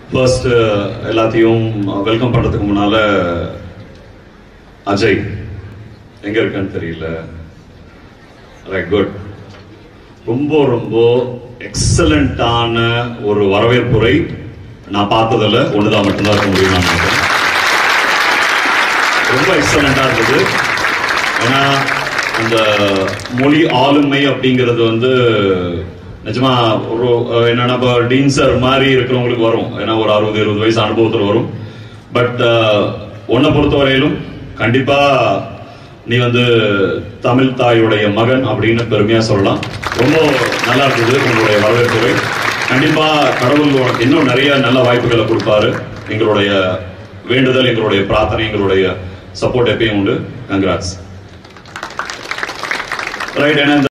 first எல்லாத்தையும் welcome பண்றதுக்கு முன்னால அஜய் எங்க இருக்கான்னு தெரியல ரைட் குட் ரொம்ப ரொம்ப எக்ஸலண்டான ஒரு வரவேற்புரை நான் பார்த்ததில்ல ஒண்ணுதான் மட்டும்தான் இருக்க முடியும் நான் நினைக்கிறேன் ரொம்ப எக்ஸலண்டா இருந்தது ஏன்னா அந்த மொழி ஆளுமை அப்படிங்கிறது வந்து நிஜமா ஒரு அஹ், என்னன்னா இப்போ டீன் சார் மாதிரி இருக்கிறவங்களுக்கு வரும் ஏன்னா ஒரு அறுபது இருபது வயசு அனுபவத்தில் வரும் பட் உன்னை பொறுத்தவரையிலும் கண்டிப்பா நீ வந்து தமிழ் தாயுடைய மகன் அப்படின்னு பெருமையா சொல்லலாம் ரொம்ப நல்லா இருந்தது உங்களுடைய வரவேற்புரை கண்டிப்பா கடவுள் உனக்கு இன்னும் நிறைய நல்ல வாய்ப்புகளை கொடுப்பாரு எங்களுடைய வேண்டுதல் எங்களுடைய பிரார்த்தனை எங்களுடைய சப்போர்ட் எப்பயும் உண்டு கங்க்ராட்ஸ் ரைட் ஏன்னா இந்த